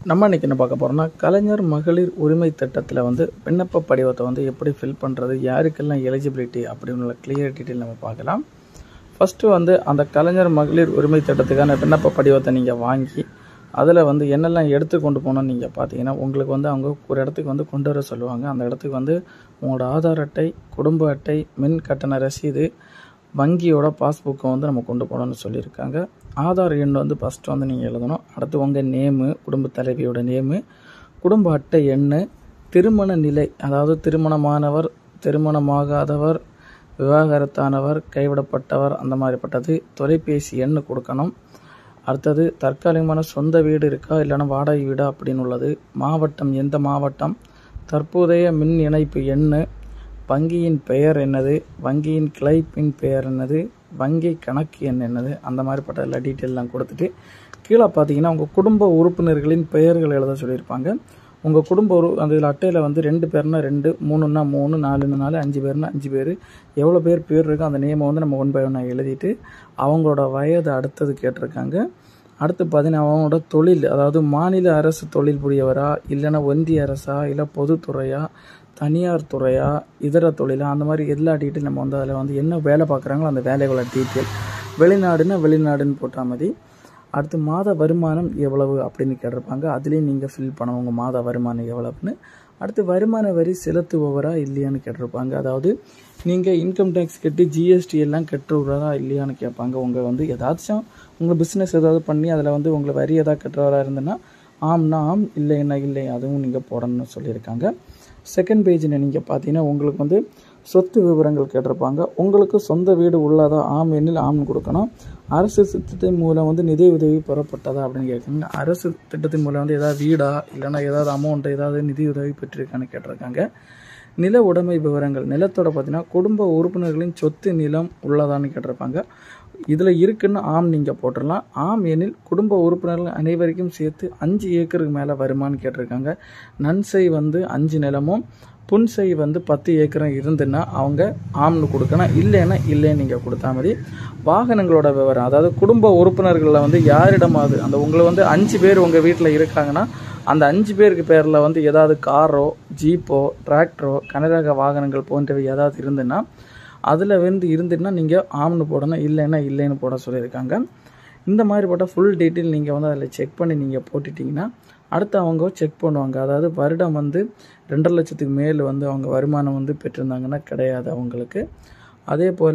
நம்ம இன்னைக்கு என்ன பார்க்க போகிறோம்னா கலைஞர் மகளிர் உரிமை திட்டத்தில் வந்து விண்ணப்ப படிவத்தை வந்து எப்படி ஃபில் பண்ணுறது யாருக்கெல்லாம் எலிஜிபிலிட்டி அப்படின்னு உள்ள கிளியர் டீட்டெயில் நம்ம பார்க்கலாம் ஃபஸ்ட்டு வந்து அந்த கலைஞர் மகளிர் உரிமை திட்டத்துக்கான விண்ணப்ப படிவத்தை நீங்கள் வாங்கி அதில் வந்து என்னெல்லாம் எடுத்து கொண்டு போகணும்னு நீங்கள் பார்த்தீங்கன்னா உங்களுக்கு வந்து அவங்க ஒரு இடத்துக்கு வந்து கொண்டு வர சொல்லுவாங்க அந்த இடத்துக்கு வந்து உங்களோட ஆதார் அட்டை குடும்ப அட்டை மின் கட்டண ரசீது வங்கியோட பாஸ்புக்கை வந்து நம்ம கொண்டு போகணும்னு சொல்லியிருக்காங்க ஆதார் எண் வந்து ஃபஸ்ட்டு வந்து நீங்கள் எழுதணும் அடுத்து உங்கள் நேமு குடும்ப தலைவியோட நேமு குடும்ப அட்டை எண் திருமண நிலை அதாவது திருமணமானவர் திருமணமாகாதவர் விவாகரத்தானவர் கைவிடப்பட்டவர் அந்த மாதிரிப்பட்டது தொலைபேசி எண் கொடுக்கணும் அடுத்தது தற்காலிகமான சொந்த வீடு இருக்கா இல்லைன்னா வாடகை வீடா அப்படின்னு உள்ளது மாவட்டம் எந்த மாவட்டம் தற்போதைய மின் இணைப்பு எண் வங்கியின் பெயர் என்னது வங்கியின் கிளை பின் பெயர் என்னது வங்கி கணக்கு எண் என்னது அந்த மாதிரிப்பட்ட எல்லா டீட்டெயிலாம் கொடுத்துட்டு கீழே பார்த்தீங்கன்னா உங்கள் குடும்ப உறுப்பினர்களின் பெயர்கள் எழுத சொல்லியிருப்பாங்க உங்கள் குடும்ப உறு அந்த இதில் அட்டையில் வந்து ரெண்டு பேர்னா ரெண்டு மூணுன்னா மூணு நாலுன்னு நாலு அஞ்சு பேர்னா அஞ்சு பேர் எவ்வளோ பேர் பேர் இருக்கோ அந்த நேமை வந்து நம்ம ஒன் பை ஒன்னாக எழுதிட்டு அவங்களோட வயது அடுத்தது கேட்டிருக்காங்க அடுத்து பார்த்தீங்கன்னா அவங்களோட தொழில் அதாவது மாநில அரசு தொழில் புரியவரா இல்லைன்னா ஒன்றிய அரசா இல்லை பொதுத்துறையா தனியார் துறையா இதர தொழிலா அந்த மாதிரி எல்லா டீட்டெயில் நம்ம வந்து அதில் வந்து என்ன வேலை பார்க்குறாங்களோ அந்த வேலைகளோட டீட்டெயில் வெளிநாடுன்னா வெளிநாடுன்னு போட்டால் மாதிரி அடுத்து மாத வருமானம் எவ்வளவு அப்படின்னு கேட்டிருப்பாங்க அதுலேயும் நீங்கள் ஃபில் பண்ணணும் உங்கள் மாத வருமானம் எவ்வளவுன்னு அடுத்து வருமான வரி செலுத்துபவரா இல்லையான்னு கேட்டிருப்பாங்க அதாவது நீங்கள் இன்கம் டேக்ஸ் கட்டி ஜிஎஸ்டி எல்லாம் கட்டுறவரா இல்லையான்னு கேட்பாங்க உங்கள் வந்து ஏதாச்சும் உங்கள் பிஸ்னஸ் ஏதாவது பண்ணி அதில் வந்து உங்களை வரி ஏதாவது கட்டுறவரா இருந்ததுன்னா ஆம்னா ஆம் இல்லைன்னா இல்லை அதுவும் நீங்கள் போடணும்னு சொல்லியிருக்காங்க செகண்ட் பேஜில் நீங்கள் பார்த்தீங்கன்னா உங்களுக்கு வந்து சொத்து விவரங்கள் கேட்டிருப்பாங்க உங்களுக்கு சொந்த வீடு உள்ளதா ஆம் எண்ணில் ஆம்னு கொடுக்கணும் அரசு திட்டத்தின் மூலம் வந்து நிதி உதவி பெறப்பட்டதா அப்படின்னு கேட்குறாங்க அரசு திட்டத்தின் மூலம் வந்து ஏதாவது வீடா இல்லைன்னா ஏதாவது அமௌண்ட் ஏதாவது நிதி உதவி பெற்றிருக்கான்னு கேட்டிருக்காங்க நில உடைமை விவரங்கள் நிலத்தோட பார்த்தீங்கன்னா குடும்ப உறுப்பினர்களின் சொத்து நிலம் உள்ளதான்னு கேட்டிருப்பாங்க இதில் இருக்குன்னு ஆம் நீங்கள் போட்டுடலாம் ஆம் எனில் குடும்ப உறுப்பினர்கள் அனைவருக்கும் சேர்த்து அஞ்சு ஏக்கருக்கு மேலே வருமானு கேட்டிருக்காங்க நன்சை வந்து அஞ்சு நிலமும் புன்சை வந்து பத்து ஏக்கரும் இருந்துன்னா அவங்க ஆம்னு கொடுக்கணும் இல்லைன்னா இல்லைன்னு நீங்கள் கொடுத்தா மாதிரி வாகனங்களோட விவரம் அதாவது குடும்ப உறுப்பினர்களில் வந்து யாரிடமாவது அந்த உங்களை வந்து அஞ்சு பேர் உங்கள் வீட்டில் இருக்காங்கன்னா அந்த அஞ்சு பேருக்கு பேரில் வந்து ஏதாவது காரோ ஜீப்போ டிராக்டரோ கனரக வாகனங்கள் போன்றவை ஏதாவது இருந்துன்னா அதில் வந்து இருந்துன்னா நீங்கள் ஆம்னு போடணும் இல்லைன்னா இல்லைன்னு போட சொல்லியிருக்காங்க இந்த மாதிரி போட்டால் ஃபுல் டீட்டெயில் நீங்கள் வந்து அதில் செக் பண்ணி நீங்கள் போட்டுட்டிங்கன்னா அடுத்து அவங்க செக் பண்ணுவாங்க அதாவது வருடம் வந்து ரெண்டரை லட்சத்துக்கு மேல் வந்து அவங்க வருமானம் வந்து பெற்றிருந்தாங்கன்னா கிடையாது அவங்களுக்கு அதே போல்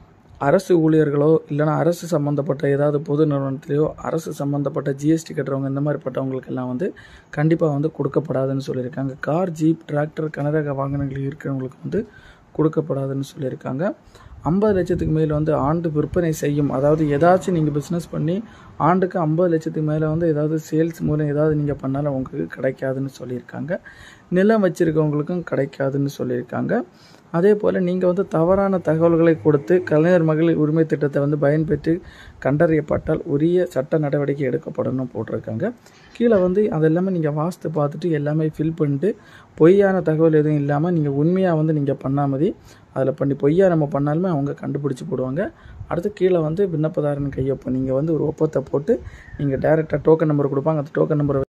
அரசு ஊழியர்களோ இல்லைனா அரசு சம்மந்தப்பட்ட ஏதாவது பொது நிறுவனத்திலேயோ அரசு சம்மந்தப்பட்ட ஜிஎஸ்டி கட்டுறவங்க இந்த மாதிரிப்பட்டவங்களுக்கெல்லாம் வந்து கண்டிப்பாக வந்து கொடுக்கப்படாதுன்னு சொல்லியிருக்காங்க கார் ஜீப் டிராக்டர் கனரக வாகனங்கள் இருக்கிறவங்களுக்கு வந்து கொடுக்கப்படாதுன்னு சொல்லியிருக்காங்க ஐம்பது லட்சத்துக்கு மேலே வந்து ஆண்டு விற்பனை செய்யும் அதாவது ஏதாச்சும் நீங்கள் பிஸ்னஸ் பண்ணி ஆண்டுக்கு ஐம்பது லட்சத்துக்கு மேலே வந்து ஏதாவது சேல்ஸ் மூலம் ஏதாவது நீங்கள் பண்ணாலும் உங்களுக்கு கிடைக்காதுன்னு சொல்லியிருக்காங்க நிலம் வச்சுருக்கவங்களுக்கும் கிடைக்காதுன்னு சொல்லியிருக்காங்க அதே போல் நீங்கள் வந்து தவறான தகவல்களை கொடுத்து கலைஞர் மகளிர் உரிமை திட்டத்தை வந்து பயன்பெற்று கண்டறியப்பட்டால் உரிய சட்ட நடவடிக்கை எடுக்கப்படணும் போட்டிருக்காங்க கீழே வந்து அதெல்லாமே நீங்கள் வாஸ்து பார்த்துட்டு எல்லாமே ஃபில் பண்ணிட்டு பொய்யான தகவல் எதுவும் இல்லாமல் நீங்கள் உண்மையாக வந்து நீங்கள் பண்ணாமதி அதில் பண்ணி பொய்யா நம்ம பண்ணாலுமே அவங்க கண்டுபிடிச்சி போடுவாங்க அடுத்து கீழே வந்து விண்ணப்பதாரன் கையொப்பம் நீங்கள் வந்து ஒரு ஒப்பத்தை போட்டு நீங்கள் டேரெக்டாக டோக்கன் நம்பர் கொடுப்பாங்க அந்த டோக்கன் நம்பரை